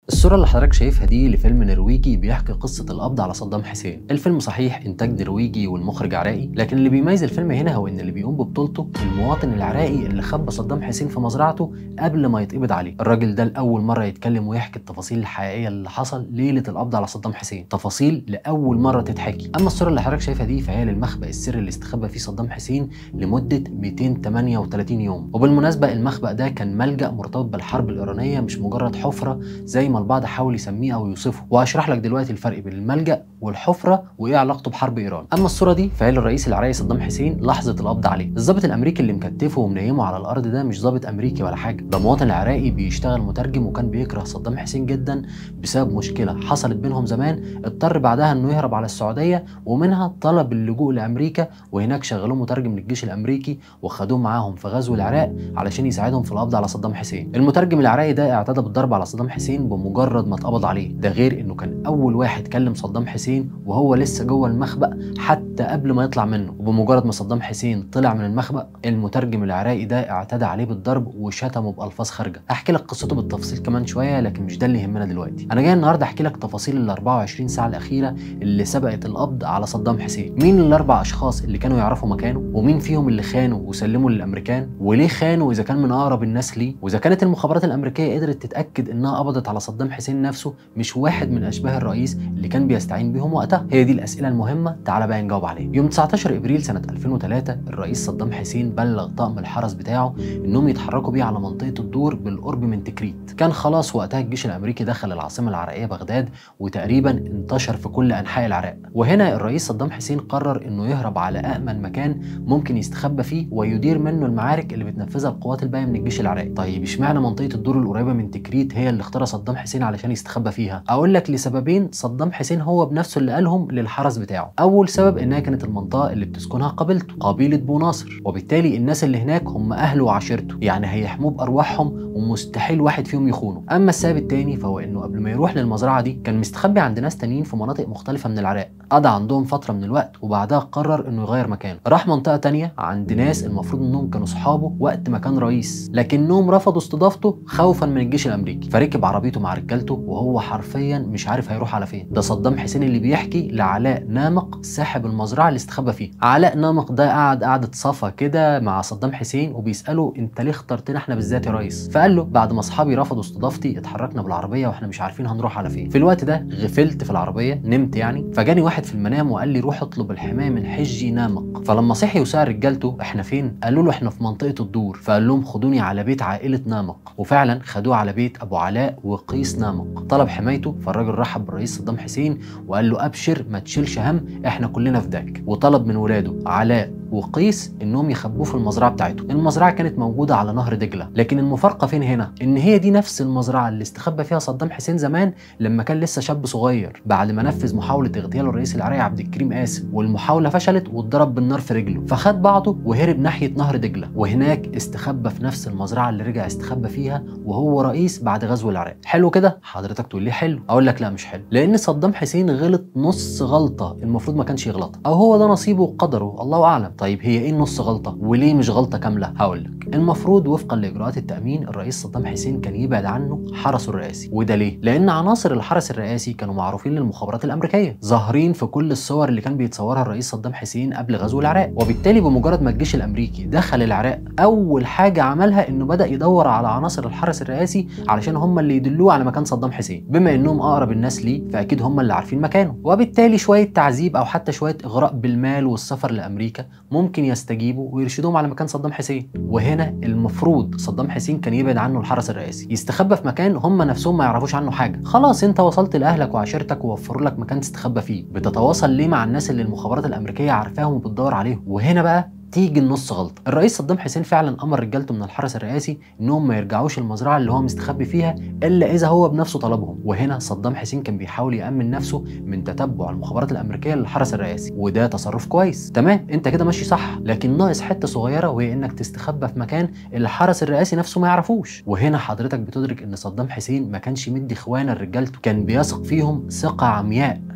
الصورة اللي حضرتك شايفها دي لفيلم نرويجي بيحكي قصة القبض على صدام حسين الفيلم صحيح إنتاج نرويجي والمخرج عراقي لكن اللي بيميز الفيلم هنا هو إن اللي بيقوم ببطولته المواطن العراقي اللي خبى صدام حسين في مزرعته قبل ما يتقبض عليه الراجل ده لأول مرة يتكلم ويحكي التفاصيل الحقيقية اللي حصل ليلة القبض على صدام حسين تفاصيل لأول مرة تتحكي أما الصورة اللي حضرتك شايفها دي فهي للمخبأ السري اللي استخبى فيه صدام حسين لمدة 238 يوم وبالمناسبة المخبأ ده كان ملجأ مرتبط بالحرب الإيرانية مش مجرد حفرة زي ما البعض حاول يسميه او يوصفه وهشرح لك دلوقتي الفرق بين الملجا والحفره وايه علاقته بحرب ايران اما الصوره دي فهي للرئيس العراقي صدام حسين لحظه القبض عليه الضابط الامريكي اللي مكتفه ومنيمه على الارض ده مش ضابط امريكي ولا حاجه ده مواطن عراقي بيشتغل مترجم وكان بيكره صدام حسين جدا بسبب مشكله حصلت بينهم زمان اضطر بعدها انه يهرب على السعوديه ومنها طلب اللجوء لامريكا وهناك شغلوه مترجم للجيش الامريكي وخدوه معاهم في غزو العراق علشان يساعدهم في القبض على صدام حسين المترجم العراقي ده اعتدى بالضرب على صدام حسين بمجرد ما اتقبض عليه ده غير انه كان اول واحد كلم صدام حسين وهو لسه جوه المخبأ حتى قبل ما يطلع منه وبمجرد ما صدام حسين طلع من المخبأ المترجم العراقي ده اعتدى عليه بالضرب وشتمه بألفاظ خارجه احكي لك قصته بالتفصيل كمان شويه لكن مش ده اللي يهمنا دلوقتي انا جاي النهارده احكي لك تفاصيل ال 24 ساعه الاخيره اللي سبقت القبض على صدام حسين مين الاربع اشخاص اللي كانوا يعرفوا مكانه ومين فيهم اللي خانوا وسلموا للامريكان وليه خانوا اذا كان من اقرب الناس ليه واذا كانت المخابرات الامريكيه قدرت تتاكد انها قبضت على صدام حسين نفسه مش واحد من اشباه الرئيس اللي كان بيستعين بيهم وقتها هي دي الاسئله المهمه تعالى بقى نجاوب عليها يوم 19 ابريل سنه 2003 الرئيس صدام حسين بلغ طاقم الحرس بتاعه انهم يتحركوا بيه على منطقه الدور بالقرب من تكريت كان خلاص وقتها الجيش الامريكي دخل العاصمه العراقيه بغداد وتقريبا انتشر في كل انحاء العراق وهنا الرئيس صدام حسين قرر انه يهرب على امن مكان ممكن يستخبى فيه ويدير منه المعارك اللي بتنفذها القوات الباقيه من الجيش العراقي طيب اشمعنى منطقه الدور القريبه من تكريت هي اللي اختارها صدام حسين علشان يستخبى فيها اقول لك لسببين صدام حسين هو بنفسه اللي قالهم للحرس بتاعه اول سبب انها كانت المنطقه اللي بتسكنها قبيلته قبيله بو ناصر وبالتالي الناس اللي هناك هم اهله وعشيرته يعني هيحموه بارواحهم ومستحيل واحد فيهم يخونه اما السبب الثاني فهو انه قبل ما يروح للمزرعه دي كان مستخبي عند ناس تانيين في مناطق مختلفه من العراق قضى عندهم فتره من الوقت وبعدها قرر انه يغير مكانه راح منطقه تانية عند ناس المفروض انهم كانوا صحابه وقت ما كان رئيس لكنهم رفضوا استضافته خوفا من الجيش الامريكي فركب عربيته مع رجالته وهو حرفيا مش عارف هيروح على فين ده صدام حسين اللي بيحكي لعلاء نامق صاحب المزرعه اللي استخبى فيه علاء نامق ده قعد قعده صفا كده مع صدام حسين وبيساله انت ليه اخترتنا احنا بالذات يا ريس فقال له بعد ما اصحابي رفضوا استضافتي اتحركنا بالعربيه واحنا مش عارفين هنروح على فين في الوقت ده غفلت في العربيه نمت يعني فجاني واحد في المنام وقال لي روح اطلب الحمايه من حجي نامق فلما صحي وسال رجالته احنا فين قالوا له احنا في منطقه الدور فقال لهم خدوني على بيت عائله نامق وفعلا خدوه على بيت ابو علاء وقيس نامق طلب حمايته فالراجل رحب بالرئيس صدام حسين وقال له ابشر ما تشيلش هم احنا كلنا فداك وطلب من ولاده علاء وقيس انهم يخبوه في المزرعه بتاعته المزرعه كانت موجوده على نهر دجله لكن المفارقه فين هنا ان هي دي نفس المزرعه اللي استخبى فيها صدام حسين زمان لما كان لسه شاب صغير بعد ما نفذ محاوله اغتيال الرئيس العراقي عبد الكريم قاسم والمحاوله فشلت واتضرب بالنار في رجله فخد بعضه وهرب ناحيه نهر دجله وهناك استخبى في نفس المزرعه اللي رجع استخبى فيها وهو رئيس بعد غزو العراق حلو كده حضرتك تقول لي حلو اقول لك لا مش حلو لان صدام حسين غلط نص غلطه المفروض ما كانش يغلطها او هو ده نصيبه وقدره الله اعلم طيب هي ايه النص غلطه وليه مش غلطه كامله هقول لك المفروض وفقا لاجراءات التامين الرئيس صدام حسين كان يبعد عنه حرسه الرئاسي وده ليه لان عناصر الحرس الرئاسي كانوا معروفين للمخابرات الامريكيه ظاهرين في كل الصور اللي كان بيتصورها الرئيس صدام حسين قبل غزو العراق وبالتالي بمجرد ما الجيش الامريكي دخل العراق اول حاجه عملها انه بدا يدور على عناصر الحرس الرئاسي علشان هم اللي يدلوه على مكان صدام حسين بما انهم اقرب الناس ليه فاكيد هم اللي عارفين مكانه وبالتالي شويه تعذيب او حتى شويه اغراء بالمال والسفر لامريكا ممكن يستجيبوا ويرشدوهم على مكان صدام حسين وهنا المفروض صدام حسين كان يبعد عنه الحرس الرئاسي يستخبى في مكان هم نفسهم ما يعرفوش عنه حاجه خلاص انت وصلت لاهلك وعشيرتك ووفروا لك مكان تستخبى فيه بتتواصل ليه مع الناس اللي المخابرات الامريكيه عارفاهم وبتدور عليهم وهنا بقى تيجي النص غلطه الرئيس صدام حسين فعلا امر رجالته من الحرس الرئاسي انهم ما يرجعوش المزرعه اللي هو مستخبي فيها الا اذا هو بنفسه طلبهم وهنا صدام حسين كان بيحاول يامن نفسه من تتبع المخابرات الامريكيه للحرس الرئاسي وده تصرف كويس تمام انت كده ماشي صح لكن ناقص حته صغيره وهي انك تستخبى في مكان الحرس الرئاسي نفسه ما يعرفوش وهنا حضرتك بتدرك ان صدام حسين ما كانش مدي اخوانا لرجالته كان بيثق فيهم ثقه عمياء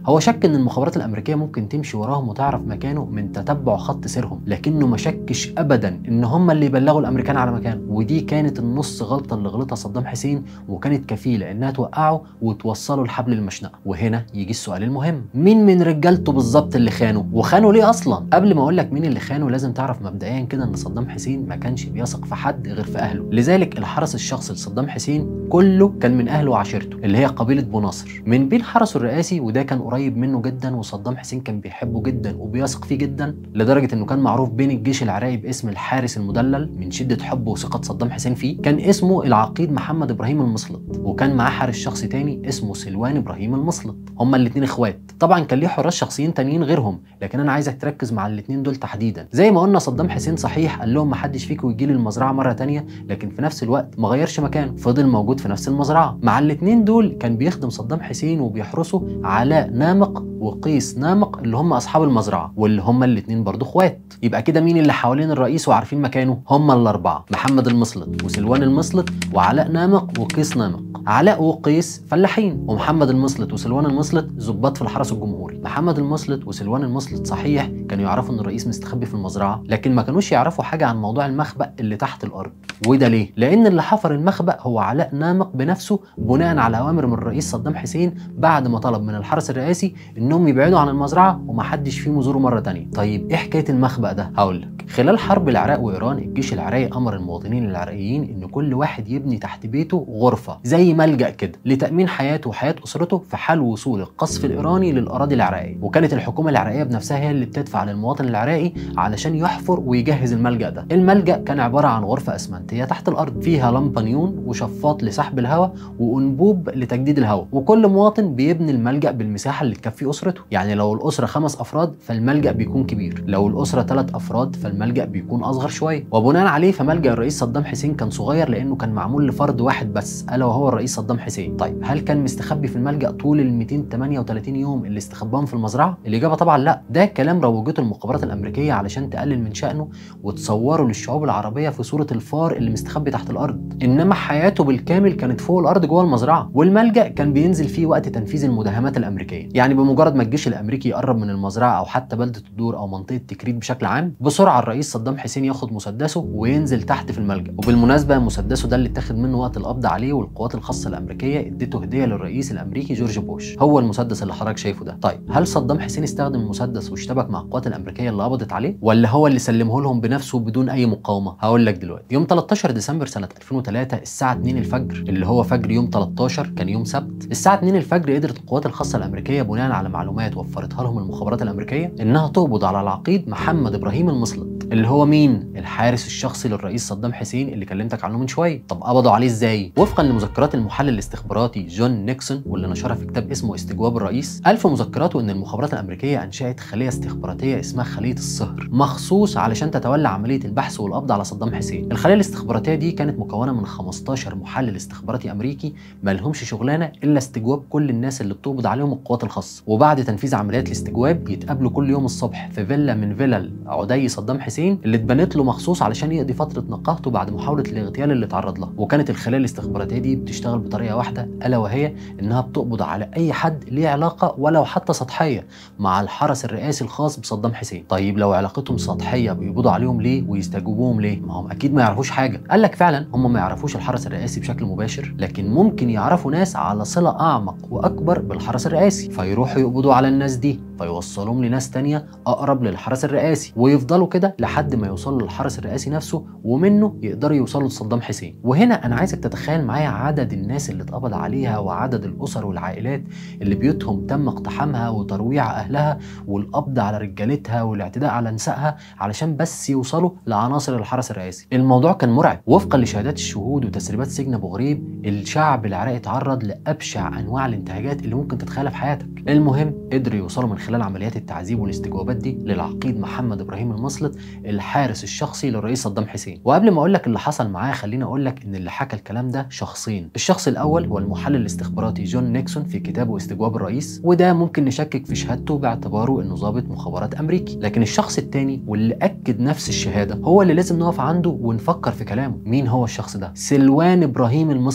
هو شك ان المخابرات الامريكيه ممكن تمشي وراهم وتعرف مكانه من تتبع خط سيرهم لكنه ما شكش ابدا ان هم اللي يبلغوا الامريكان على مكانه ودي كانت النص غلطه اللي غلطها صدام حسين وكانت كفيله انها توقعه وتوصله لحبل المشنقه وهنا يجي السؤال المهم مين من رجالته بالظبط اللي خانه وخانه ليه اصلا قبل ما اقول لك مين اللي خانه لازم تعرف مبدئيا كده ان صدام حسين ما كانش بيثق في حد غير في اهله لذلك الحرس الشخصي لصدام حسين كله كان من اهله وعشيرته اللي هي قبيله بو ناصر من بين حرسه الرئاسي وده كان قريب منه جدا وصدام حسين كان بيحبه جدا وبيثق فيه جدا لدرجه انه كان معروف بين الجيش العراقي باسم الحارس المدلل من شده حبه وثقه صدام حسين فيه كان اسمه العقيد محمد ابراهيم المصلط وكان معاه حارس شخصي تاني اسمه سلوان ابراهيم المصلط هما الاثنين اخوات طبعا كان ليه حراس شخصيين تانيين غيرهم لكن انا عايزك تركز مع الاثنين دول تحديدا زي ما قلنا صدام حسين صحيح قال لهم ما حدش فيكم يجي لي المزرعه مره تانية لكن في نفس الوقت ما غيرش مكانه فضل موجود في نفس المزرعه مع الاثنين دول كان بيخدم صدام حسين وبيحرسه علاء نامق وقيس نامق اللي هم اصحاب المزرعه واللي هم الاثنين برضه اخوات يبقى كده مين اللي حوالين الرئيس وعارفين مكانه هم الاربعه محمد المصلط وسلوان المصلط وعلاء نامق وقيس نامق علاء وقيس فلاحين ومحمد المصلط وسلوان المصلط ضباط في الحرس الجمهوري محمد المصلط وسلوان المصلط صحيح كانوا يعرفوا ان الرئيس مستخبي في المزرعه لكن ما كانوش يعرفوا حاجه عن موضوع المخبأ اللي تحت الارض وده ليه لان اللي حفر المخبأ هو علاء نامق بنفسه بناء على اوامر من الرئيس صدام حسين بعد ما طلب من الحرس الرئاسي انهم يبعدوا عن المزرعه ومحدش فيهم يزوره مره تانية طيب ايه حكايه المخبأ ده هقول لك خلال حرب العراق وايران الجيش العراقي امر المواطنين العراقيين ان كل واحد يبني تحت بيته غرفه زي ملجأ كده لتامين حياته وحياه اسرته في حال وصول القصف الايراني للاراضي العراقيه وكانت الحكومه العراقيه بنفسها هي اللي بتدفع للمواطن العراقي علشان يحفر ويجهز الملجأ ده الملجأ كان عباره عن غرفه اسمنتيه تحت الارض فيها لمبه نيون وشفاط لسحب الهواء وانبوب لتجديد الهواء وكل مواطن بيبني الملجأ بالمساحه اللي تكفي اسرته يعني لو الاسره خمس افراد فالملجأ بيكون كبير لو الاسره ثلاث افراد فالملجأ بيكون اصغر شويه وبناء عليه فملجأ الرئيس صدام حسين كان صغير لانه كان معمول لفرد واحد بس الا وهو الرئيس صدام حسين طيب هل كان مستخبي في الملجأ طول ال 238 يوم اللي استخباهم في المزرعه الاجابه طبعا لا ده كلام روجته المخابرات الامريكيه علشان تقلل من شأنه وتصوره للشعوب العربيه في صوره الفار اللي مستخبي تحت الارض انما حياته بالكامل كانت فوق الارض جوه المزرعه والملجأ كان بينزل فيه وقت تنفيذ المداهمات الامريكيه يعني بمجرد ما الجيش الامريكي يقرب من المزرعه او حتى بلده الدور او منطقه تكريت بشكل عام بسرعه الرئيس صدام حسين ياخد مسدسه وينزل تحت في الملجأ وبالمناسبه مسدسه ده اللي اتاخد منه وقت القبض عليه والقوات الخاصه الامريكيه ادته هديه للرئيس الامريكي جورج بوش هو المسدس اللي حضرتك شايفه ده طيب هل صدام حسين استخدم المسدس واشتبك مع القوات الامريكيه اللي قبضت عليه ولا هو اللي سلمه لهم بنفسه بدون اي مقاومه هقول لك دلوقتي يوم 13 ديسمبر سنه 2003 الساعه 2 الفجر اللي هو فجر يوم 13 كان يوم سبت الساعه 2 الفجر قدرت القوات الخاصه الامريكيه بناء على معلومات وفرتها لهم المخابرات الامريكيه انها تقبض على العقيد محمد ابراهيم المصلط اللي هو مين الحارس الشخصي للرئيس صدام حسين اللي كلمتك عنه من شويه طب قبضوا عليه ازاي وفقا لمذكرات المحلل الاستخباراتي جون نيكسون واللي نشرها في كتاب اسمه استجواب الرئيس قال في مذكراته ان المخابرات الامريكيه انشات خليه استخباراتيه اسمها خليه الصهر مخصوص علشان تتولى عمليه البحث والقبض على صدام حسين الخليه الاستخباراتيه دي كانت مكونه من 15 محلل استخباراتي امريكي ما لهمش شغلانه الا استجواب كل الناس اللي بتقبض عليهم القوات الخاصه وبعد تنفيذ عمليات الاستجواب يتقابلوا كل يوم الصبح في فيلا من فيلل عدي صدام حسين اللي اتبنت له مخصوص علشان يقضي فتره نقاهته بعد محاوله الاغتيال اللي اتعرض لها وكانت الخلايا الاستخباراتيه دي بتشتغل بطريقه واحده الا وهي انها بتقبض على اي حد ليه علاقه ولو حتى سطحيه مع الحرس الرئاسي الخاص بصدام حسين طيب لو علاقتهم سطحيه بيقبضوا عليهم ليه ويستجوبوهم ليه ما هم اكيد ما يعرفوش حاجه قال لك فعلا هم ما يعرفوش الحرس الرئاسي بشكل مباشر لكن ممكن يعرفوا ناس على صله اعمق واكبر بالحرس الرئاسي فيروحوا يقبضوا على الناس دي فيوصلهم لناس تانية اقرب للحرس الرئاسي ويفضلوا كده لحد ما يوصلوا للحرس الرئاسي نفسه ومنه يقدروا يوصلوا لصدام حسين وهنا انا عايزك تتخيل معايا عدد الناس اللي اتقبض عليها وعدد الاسر والعائلات اللي بيوتهم تم اقتحامها وترويع اهلها والقبض على رجالتها والاعتداء على نسائها علشان بس يوصلوا لعناصر الحرس الرئاسي الموضوع كان مرعب وفقا لشهادات الشهود وتسريبات سجن ابو غريب الشعب العراقي اتعرض لابشع انواع الانتهاكات اللي ممكن تتخيلها في حياتك المهم قدروا يوصلوا من خلال عمليات التعذيب والاستجوابات دي للعقيد محمد ابراهيم المصلت الحارس الشخصي للرئيس صدام حسين وقبل ما اقول لك اللي حصل معاه خليني اقول لك ان اللي حكى الكلام ده شخصين الشخص الاول هو المحلل الاستخباراتي جون نيكسون في كتابه استجواب الرئيس وده ممكن نشكك في شهادته باعتباره انه ضابط مخابرات امريكي لكن الشخص الثاني واللي اكد نفس الشهاده هو اللي لازم نقف عنده ونفكر في كلامه مين هو الشخص ده سلوان ابراهيم المصلت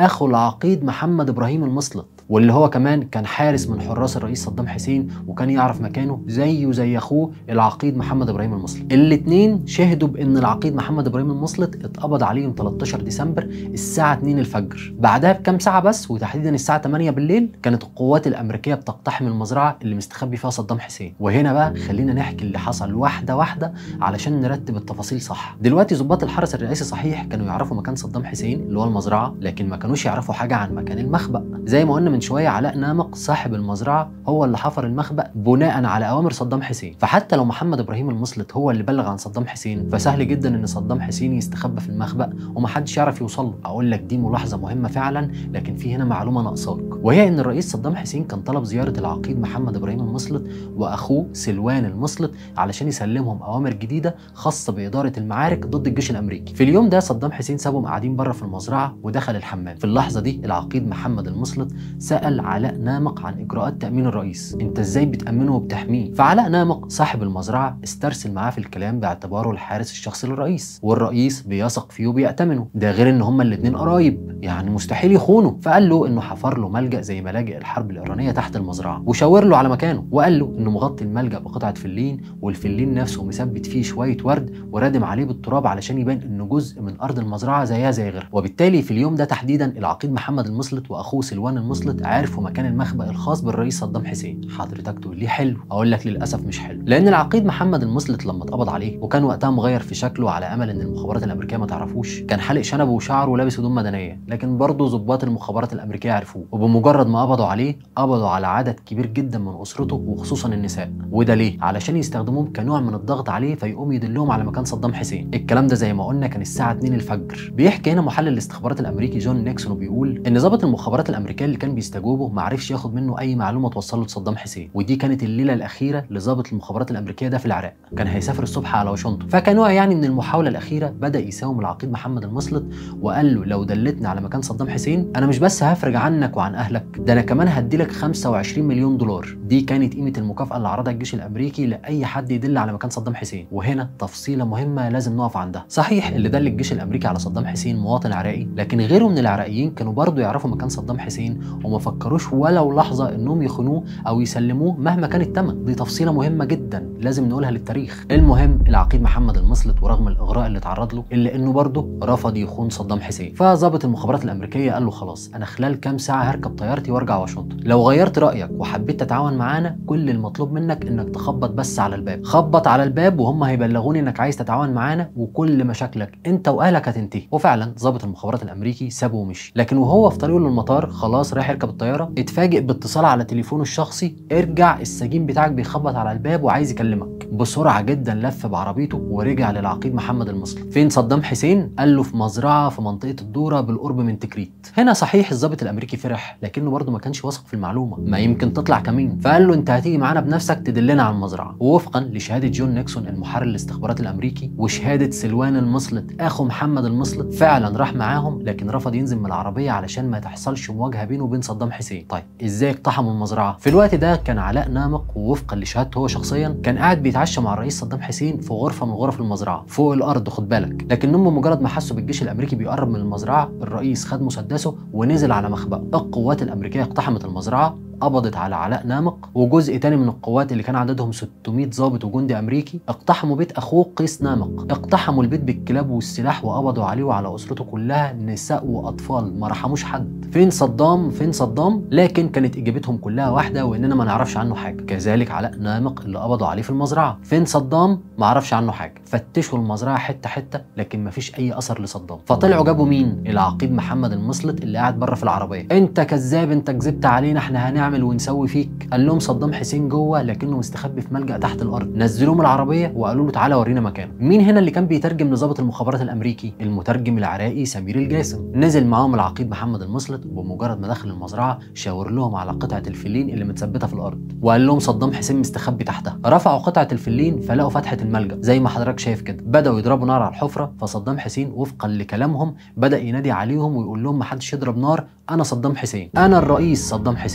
اخو العقيد محمد ابراهيم المصلت واللي هو كمان كان حارس من حراس الرئيس صدام حسين وكان يعرف مكانه زيه زي اخوه العقيد محمد ابراهيم المصلت الاثنين شهدوا بان العقيد محمد ابراهيم المصلت اتقبض عليه يوم 13 ديسمبر الساعه 2 الفجر بعدها بكام ساعه بس وتحديدا الساعه 8 بالليل كانت القوات الامريكيه بتقتحم المزرعه اللي مستخبي فيها صدام حسين وهنا بقى خلينا نحكي اللي حصل واحده واحده علشان نرتب التفاصيل صح دلوقتي ضباط الحرس الرئاسي صحيح كانوا يعرفوا مكان صدام حسين اللي هو المزرعه لكن ما كانوش يعرفوا حاجه عن مكان المخبأ زي ما قلنا من شويه علاء نامق صاحب المزرعه هو اللي حفر المخبأ بناء على اوامر صدام حسين فحتى لو محمد ابراهيم المصلت هو اللي بلغ عن صدام حسين فسهل جدا ان صدام حسين يستخبى في المخبأ ومحدش يعرف يوصل له اقول لك دي ملاحظه مهمه فعلا لكن في هنا معلومه ناقصاك وهي ان الرئيس صدام حسين كان طلب زياره العقيد محمد ابراهيم المصلت واخوه سلوان المصلت علشان يسلمهم اوامر جديده خاصه باداره المعارك ضد الجيش الامريكي في اليوم ده صدام حسين سابهم قاعدين بره في المزرعه ودخل الحمام في اللحظه دي العقيد محمد المصلت سال علاء نامق عن اجراءات تامين الرئيس انت ازاي بتامنه وبتحميه فعلاء نامق صاحب المزرعه استرسل معاه في الكلام باعتباره الحارس الشخصي للرئيس والرئيس بيثق فيه وبيأتمنه ده غير ان هما الاثنين قرايب يعني مستحيل يخونه فقال له انه حفر له ملجأ زي ملاجئ الحرب الايرانيه تحت المزرعه وشاور له على مكانه وقال له انه مغطي الملجأ بقطعه فلين والفلين نفسه مثبت فيه شويه ورد ورادم عليه بالتراب علشان يبان انه جزء من ارض المزرعه زيها زي غيرها وبالتالي في اليوم ده تحديدا العقيد محمد المصلت واخوه سلوان المصلت عرفوا مكان المخبأ الخاص بالرئيس صدام حسين حضرتك تقول لي حلو اقول لك للاسف مش حلو لان العقيد محمد المصلت لما اتقبض عليه وكان وقتها مغير في شكله على امل ان المخابرات الامريكيه ما تعرفوش كان حالق شنبه وشعره ولابس هدوم مدنيه لكن برضه ضباط المخابرات الامريكيه عرفوه وبمجرد ما قبضوا عليه قبضوا على عدد كبير جدا من اسرته وخصوصا النساء وده ليه علشان يستخدموه كنوع من الضغط عليه فيقوم يدلهم على مكان صدام حسين الكلام ده زي ما قلنا كان الساعه 2 الفجر بيحكي هنا محلل الاستخبارات الامريكي جون نيكسون وبيقول ان ضابط المخابرات الامريكيه اللي كان بيستجوبه ما عرفش ياخد منه اي معلومه توصله لصدام حسين ودي كانت الليله الاخيره لضابط المخابرات الامريكيه ده في العراق كان هيسافر الصبح على واشنطن فكنوع يعني من المحاوله الاخيره بدا يساوم العقيد محمد المصلت وقال له لو دلتني على مكان صدام حسين انا مش بس هفرج عنك وعن اهلك ده انا كمان هديلك 25 مليون دولار دي كانت قيمه المكافاه اللي عرضها الجيش الامريكي لاي حد يدل على مكان صدام حسين وهنا تفصيله مهمه لازم نقف عندها صحيح اللي دل الجيش الامريكي على صدام حسين مواطن عراقي لكن غيره من العراقيين كانوا برضه يعرفوا مكان صدام حسين وما فكروش ولو لحظه انهم يخونوه او يسلموه مهما كان الثمن دي تفصيله مهمه جدا لازم نقولها للتاريخ المهم العقيد محمد المصلت ورغم الاغراء اللي تعرض له الا انه برضه رفض يخون صدام حسين فظابط المخابرات الامريكيه قال له خلاص انا خلال كام ساعه هركب طيارتي وارجع واشنطن لو غيرت رايك وحبيت تتعاون معانا كل المطلوب منك انك تخبط بس على الباب خبط على الباب وهم هيبلغوني انك عايز تتعاون معانا وكل مشاكلك انت واهلك هتنتهي وفعلا ظابط المخابرات الامريكي سابه ومشي لكن وهو في طريقه للمطار خلاص رايح يركب الطياره اتفاجئ باتصال على تليفونه الشخصي ارجع السجين بتاعك بيخبط على الباب وعايز يكلمك بسرعه جدا لف بعربيته ورجع للعقيد محمد المصلي فين صدام حسين قال له في مزرعه في منطقه الدوره بالقرب من تكريت هنا صحيح الضابط الامريكي فرح لكنه برضه ما كانش واثق في المعلومه ما يمكن تطلع كمين فقال له انت هتيجي معانا بنفسك تدلنا على المزرعه ووفقا لشهاده جون نيكسون المحرر الاستخبارات الامريكي وشهاده سلوان المصلت اخو محمد المصلت فعلا راح معاهم لكن رفض ينزل من العربيه علشان ما تحصلش مواجهه بينه وبين صدام حسين طيب ازاي اقتحموا المزرعه في الوقت ده كان علاء نامق ووفقا لشهادته هو شخصيا كان قاعد بيتعشى مع الرئيس صدام حسين في غرفه من غرف المزرعه فوق الارض خد بالك لكنهم بمجرد ما حسوا بالجيش الامريكي بيقرب من المزرعه الرئيس خد مسدسه ونزل على مخبأه القوات الامريكيه اقتحمت المزرعه قبضت على علاء نامق وجزء تاني من القوات اللي كان عددهم 600 ضابط وجندي امريكي اقتحموا بيت اخوه قيس نامق اقتحموا البيت بالكلاب والسلاح وقبضوا عليه وعلى اسرته كلها نساء واطفال ما رحموش حد فين صدام فين صدام لكن كانت اجابتهم كلها واحده واننا ما نعرفش عنه حاجه كذلك علاء نامق اللي قبضوا عليه في المزرعه فين صدام ما عرفش عنه حاجه فتشوا المزرعه حته حته لكن ما فيش اي اثر لصدام فطلعوا جابوا مين العقيد محمد المصلت اللي قاعد بره في العربيه انت كذاب انت كذبت علينا احنا هنعمل نعمل ونسوي فيك قال لهم صدام حسين جوه لكنه مستخبي في ملجأ تحت الارض نزلوه من العربيه وقالوا له تعالى ورينا مكانه مين هنا اللي كان بيترجم لضابط المخابرات الامريكي المترجم العراقي سمير الجاسم نزل معاهم العقيد محمد المصلت وبمجرد ما دخل المزرعه شاور لهم على قطعه الفلين اللي متثبته في الارض وقال لهم صدام حسين مستخبي تحتها رفعوا قطعه الفلين فلقوا فتحه الملجأ زي ما حضرتك شايف كده بداوا يضربوا نار على الحفره فصدام حسين وفقا لكلامهم بدا ينادي عليهم ويقول لهم محدش يضرب نار انا صدام حسين انا الرئيس صدام حسين اطلع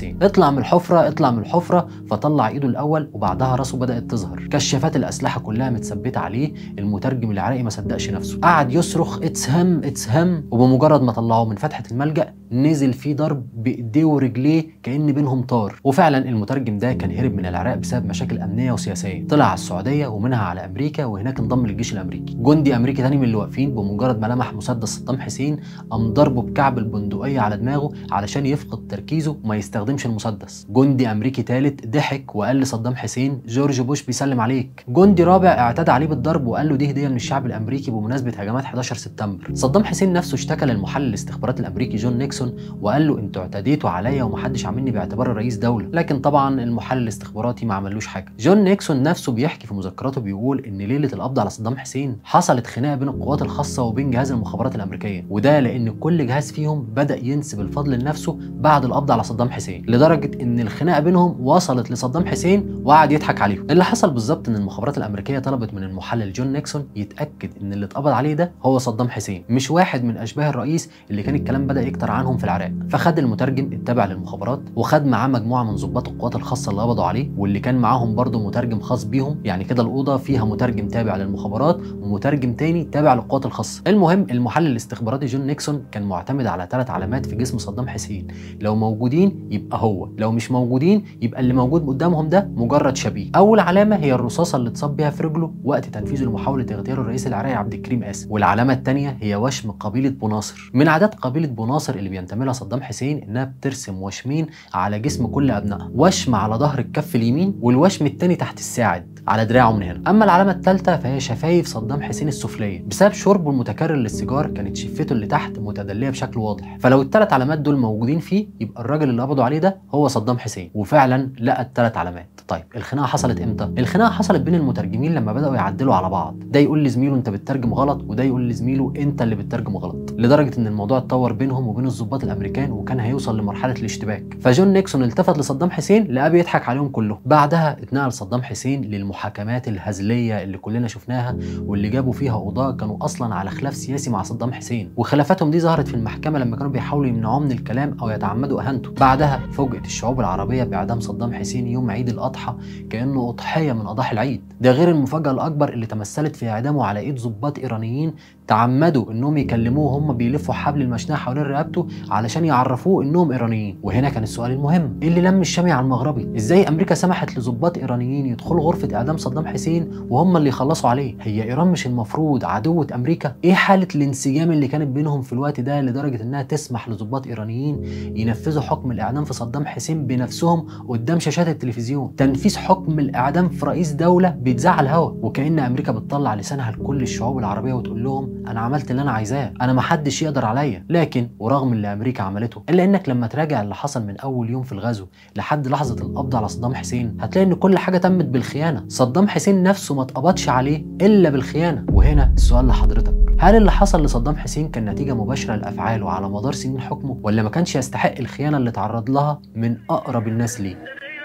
اطلع من الحفره اطلع من الحفره فطلع ايده الاول وبعدها راسه بدات تظهر كشافات الاسلحه كلها متثبته عليه المترجم العراقي ما صدقش نفسه قعد يصرخ اتس هم اتس هم وبمجرد ما طلعوه من فتحه الملجا نزل فيه ضرب بايديه ورجليه كان بينهم طار وفعلا المترجم ده كان هرب من العراق بسبب مشاكل امنيه وسياسيه طلع على السعوديه ومنها على امريكا وهناك انضم للجيش الامريكي جندي امريكي تاني من اللي واقفين بمجرد ما لمح مسدس صدام حسين قام ضربه بكعب البندقيه على دماغه علشان يفقد تركيزه وما يستخدمش المسدس جندي امريكي ثالث ضحك وقال لصدام حسين جورج بوش بيسلم عليك جندي رابع اعتدى عليه بالضرب وقال له دي هديه من الشعب الامريكي بمناسبه هجمات 11 سبتمبر صدام حسين نفسه اشتكى للمحلل الاستخبارات الامريكي جون نيكسون وقال له انتوا اعتديتوا عليا ومحدش عاملني باعتبار رئيس دوله لكن طبعا المحلل الاستخباراتي ما عملوش حاجه جون نيكسون نفسه بيحكي في مذكراته بيقول ان ليله القبض على صدام حسين حصلت خناقه بين القوات الخاصه وبين جهاز المخابرات الامريكيه وده لان كل جهاز فيهم بدا ينسب الفضل لنفسه بعد القبض على صدام حسين لدرجه ان الخناقه بينهم وصلت لصدام حسين وقعد يضحك عليهم اللي حصل بالظبط ان المخابرات الامريكيه طلبت من المحلل جون نيكسون يتاكد ان اللي اتقبض عليه ده هو صدام حسين مش واحد من اشباه الرئيس اللي كان الكلام بدا يكتر عنهم في العراق فخد المترجم التابع للمخابرات وخد معاه مجموعه من ضباط القوات الخاصه اللي قبضوا عليه واللي كان معاهم برضه مترجم خاص بيهم يعني كده الاوضه فيها مترجم تابع للمخابرات ومترجم تاني تابع للقوات الخاصه المهم المحلل الاستخباراتي جون نيكسون كان معتمد على ثلاث علامات في جسم صدام حسين لو موجودين يبقى هو لو مش موجودين يبقى اللي موجود قدامهم ده مجرد شبيه اول علامه هي الرصاصه اللي اتصاب بيها في رجله وقت تنفيذه لمحاوله اغتيال الرئيس العراقي عبد الكريم قاسم والعلامه الثانيه هي وشم قبيله بوناصر من عادات قبيله بوناصر اللي بينتمي لها صدام حسين انها بترسم وشمين على جسم كل ابنائها وشم على ظهر الكف اليمين والوشم الثاني تحت الساعد على دراعه من هنا اما العلامه الثالثه فهي شفايف صدام حسين السفليه بسبب شربه المتكرر للسيجار كانت شفته اللي تحت متدليه بشكل واضح فلو الثلاث علامات دول موجودين فيه يبقى الراجل اللي قبضوا عليه ده هو صدام حسين وفعلا لقى الثلاث علامات طيب الخناقه حصلت امتى الخناقه حصلت بين المترجمين لما بداوا يعدلوا على بعض ده يقول لزميله انت بتترجم غلط وده يقول لزميله انت اللي بتترجم غلط لدرجه ان الموضوع اتطور بينهم وبين الضباط الامريكان وكان هيوصل لمرحله الاشتباك فجون نيكسون التفت لصدام حسين لقاه بيضحك عليهم كلهم بعدها اتنقل صدام حسين للمحاكمات الهزليه اللي كلنا شفناها واللي جابوا فيها قضاه كانوا اصلا على خلاف سياسي مع صدام حسين وخلافاتهم دي ظهرت في المحكمه لما كانوا بيحاولوا يمنعوه من الكلام او يتعمدوا اهانته بعدها فوجئت الشعوب العربيه باعدام صدام حسين يوم عيد الاضحى كانه اضحيه من اضاحي العيد ده غير المفاجاه الاكبر اللي تمثلت في اعدامه على ايد ضباط ايرانيين تعمدوا انهم يكلموه وهم بيلفوا حبل المشنقه حوالين رقبته علشان يعرفوه انهم ايرانيين وهنا كان السؤال المهم ايه اللي لم الشامي على المغربي ازاي امريكا سمحت لضباط ايرانيين يدخلوا غرفه اعدام صدام حسين وهم اللي يخلصوا عليه هي ايران مش المفروض عدوه امريكا ايه حاله الانسجام اللي كانت بينهم في الوقت ده لدرجه انها تسمح لضباط ايرانيين ينفذوا حكم الاعدام في صدام حسين بنفسهم قدام شاشات التلفزيون تنفيذ حكم الاعدام في رئيس دوله بيتذاع على الهوا وكان امريكا بتطلع لسانها لكل الشعوب العربيه وتقول لهم انا عملت اللي انا عايزاه انا ما حدش يقدر عليا لكن ورغم اللي امريكا عملته الا انك لما تراجع اللي حصل من اول يوم في الغزو لحد لحظه القبض على صدام حسين هتلاقي ان كل حاجه تمت بالخيانه صدام حسين نفسه ما اتقبضش عليه الا بالخيانه وهنا السؤال لحضرتك هل اللي حصل لصدام حسين كان نتيجه مباشره لافعاله على مدار سنين حكمه ولا ما كانش يستحق الخيانه اللي تعرض لها من اقرب الناس ليه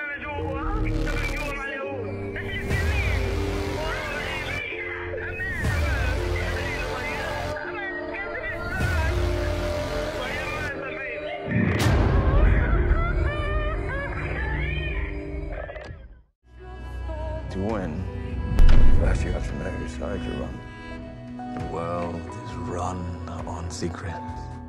To win, first you have to know whose side you're on. The world is run on secrets.